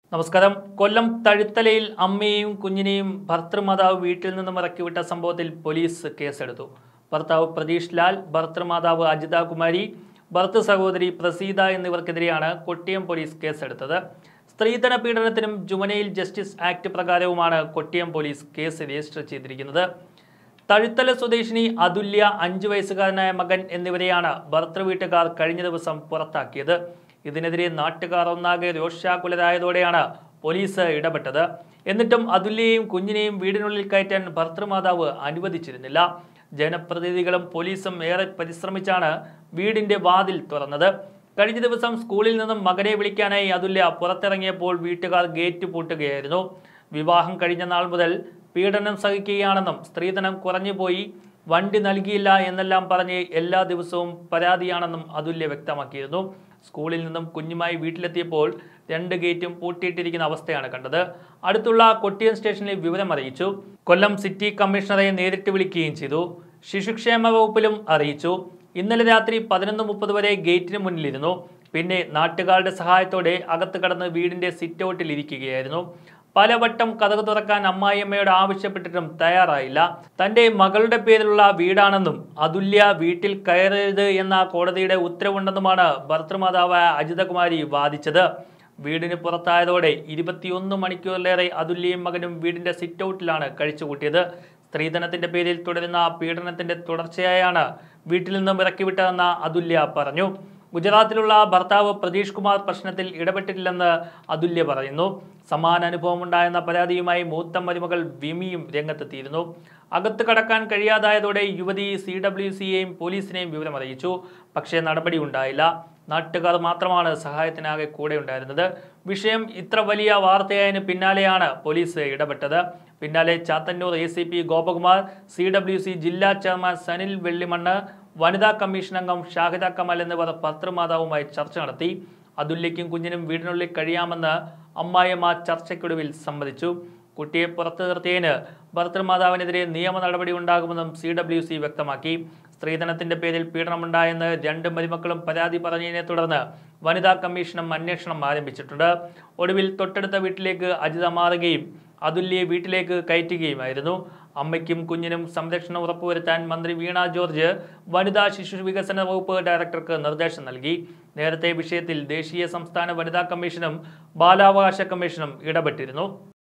നമസ്കാരം കൊല്ലം തഴുത്തലയിൽ അമ്മയെയും കുഞ്ഞിനെയും ഭർത്തൃമാതാവ് വീട്ടിൽ നിന്നും ഇറക്കിവിട്ട സംഭവത്തിൽ പോലീസ് കേസെടുത്തു ഭർത്താവ് പ്രതീഷ് ലാൽ ഭർത്തൃമാതാവ് അജിത കുമാരി ഭർത്തൃ സഹോദരി പ്രസീത എന്നിവർക്കെതിരെയാണ് കൊട്ടിയം പോലീസ് കേസെടുത്തത് സ്ത്രീധന പീഡനത്തിനും ജുവനൈൽ ജസ്റ്റിസ് ആക്ട് പ്രകാരവുമാണ് കൊട്ടിയം പോലീസ് കേസ് രജിസ്റ്റർ ചെയ്തിരിക്കുന്നത് തഴുത്തല സ്വദേശിനി അതുല്യ അഞ്ചു വയസ്സുകാരനായ മകൻ എന്നിവരെയാണ് ഭർത്തൃ വീട്ടുകാർ കഴിഞ്ഞ ദിവസം പുറത്താക്കിയത് ഇതിനെതിരെ നാട്ടുകാർ ഒന്നാകെ രോഷാകുലരായതോടെയാണ് പോലീസ് ഇടപെട്ടത് എന്നിട്ടും അതുല്യയെയും കുഞ്ഞിനെയും വീടിനുള്ളിൽ കയറ്റാൻ ഭർത്തൃമാതാവ് അനുവദിച്ചിരുന്നില്ല ജനപ്രതിനിധികളും പോലീസും ഏറെ പരിശ്രമിച്ചാണ് വീടിന്റെ വാതിൽ തുറന്നത് കഴിഞ്ഞ ദിവസം സ്കൂളിൽ നിന്നും മകനെ വിളിക്കാനായി അതുല്യ പുറത്തിറങ്ങിയപ്പോൾ വീട്ടുകാർ ഗേറ്റ് പൂട്ടുകയായിരുന്നു വിവാഹം കഴിഞ്ഞ നാൾ മുതൽ പീഡനം സഹിക്കുകയാണെന്നും സ്ത്രീധനം കുറഞ്ഞുപോയി വണ്ടി നൽകിയില്ല എന്നെല്ലാം പറഞ്ഞ് എല്ലാ ദിവസവും പരാതിയാണെന്നും അതുല്യ വ്യക്തമാക്കിയിരുന്നു സ്കൂളിൽ നിന്നും കുഞ്ഞുമായി വീട്ടിലെത്തിയപ്പോൾ രണ്ട് ഗേറ്റും പൂട്ടിയിട്ടിരിക്കുന്ന അവസ്ഥയാണ് കണ്ടത് അടുത്തുള്ള കൊട്ടിയം സ്റ്റേഷനിൽ വിവരം അറിയിച്ചു കൊല്ലം സിറ്റി കമ്മീഷണറെ നേരിട്ട് വിളിക്കുകയും ചെയ്തു ശിശുക്ഷേമ വകുപ്പിലും അറിയിച്ചു ഇന്നലെ രാത്രി പതിനൊന്ന് മുപ്പത് വരെ ഗേറ്റിന് മുന്നിലിരുന്നു പിന്നെ നാട്ടുകാരുടെ സഹായത്തോടെ അകത്ത് കടന്ന് വീടിന്റെ സിറ്റൗട്ടിൽ ഇരിക്കുകയായിരുന്നു പലവട്ടം കഥക് തുറക്കാൻ അമ്മായിയമ്മയോട് ആവശ്യപ്പെട്ടിട്ടും തയ്യാറായില്ല തന്റെ മകളുടെ പേരിലുള്ള വീടാണെന്നും അതുല്യ വീട്ടിൽ കയറരുത് എന്ന കോടതിയുടെ ഉത്തരവുണ്ടെന്നുമാണ് ഭർത്തൃമാതാവായ അജിതകുമാരി വാദിച്ചത് വീടിന് പുറത്തായതോടെ ഇരുപത്തിയൊന്ന് മണിക്കൂറിലേറെ അതുല്യയും മകനും വീടിന്റെ സിറ്റൗട്ടിലാണ് കഴിച്ചുകൂട്ടിയത് സ്ത്രീധനത്തിന്റെ പേരിൽ തുടരുന്ന പീഡനത്തിന്റെ തുടർച്ചയായാണ് വീട്ടിൽ നിന്നും ഇറക്കിവിട്ടതെന്ന അതുല്യ പറഞ്ഞു ഗുജറാത്തിലുള്ള ഭർത്താവ് പ്രതീഷ് കുമാർ പ്രശ്നത്തിൽ ഇടപെട്ടിട്ടില്ലെന്ന് അതുല്യ പറയുന്നു സമാന അനുഭവമുണ്ടായെന്ന പരാതിയുമായി മൂത്ത മരുമകൾ വിമിയും രംഗത്തെത്തിയിരുന്നു അകത്ത് കടക്കാൻ കഴിയാതായതോടെ യുവതി സി ഡബ്ല്യു സിയെയും പോലീസിനെയും വിവരം അറിയിച്ചു പക്ഷേ നടപടി ഉണ്ടായില്ല നാട്ടുകാർ മാത്രമാണ് സഹായത്തിനാകെ കൂടെ ഉണ്ടായിരുന്നത് വിഷയം ഇത്ര വലിയ വാർത്തയായതിന് പിന്നാലെയാണ് പോലീസ് ഇടപെട്ടത് പിന്നാലെ Chathannoor A C P Gopakumar C W C ജില്ലാ ചെയർമാൻ സനിൽ വെള്ളിമണ്ണ് വനിതാ കമ്മീഷൻ അംഗം ഷാഹിദ കമാൽ എന്നിവർ പത്രമാതാവുമായി ചർച്ച നടത്തി അതുല്യയ്ക്കും കുഞ്ഞിനും വീടിനുള്ളിൽ കഴിയാമെന്ന് അമ്മായിയമ്മ ചർച്ചയ്ക്കൊടുവിൽ സമ്മതിച്ചു കുട്ടിയെ പുറത്തു നിർത്തിയതിന് ഭർത്തൃമാതാവിനെതിരെ നിയമ നടപടി ഉണ്ടാകുമെന്നും സി ഡബ്ല്യു സി വ്യക്തമാക്കി സ്ത്രീധനത്തിന്റെ പേരിൽ പീഡനമുണ്ടായെന്ന് രണ്ട് മരുമക്കളും പരാതി പറഞ്ഞതിനെ തുടർന്ന് വനിതാ കമ്മീഷനും അന്വേഷണം ആരംഭിച്ചിട്ടുണ്ട് ഒടുവിൽ തൊട്ടടുത്ത വീട്ടിലേക്ക് അജിത മാറുകയും അതുല്യെ വീട്ടിലേക്ക് കയറ്റുകയുമായിരുന്നു അമ്മയ്ക്കും കുഞ്ഞിനും സംരക്ഷണം ഉറപ്പുവരുത്താൻ മന്ത്രി വീണ ജോർജ് വനിതാ ശിശു വികസന വകുപ്പ് ഡയറക്ടർക്ക് നിർദ്ദേശം നൽകി നേരത്തെ വിഷയത്തിൽ ദേശീയ സംസ്ഥാന വനിതാ കമ്മീഷനും ബാലാവകാശ കമ്മീഷനും ഇടപെട്ടിരുന്നു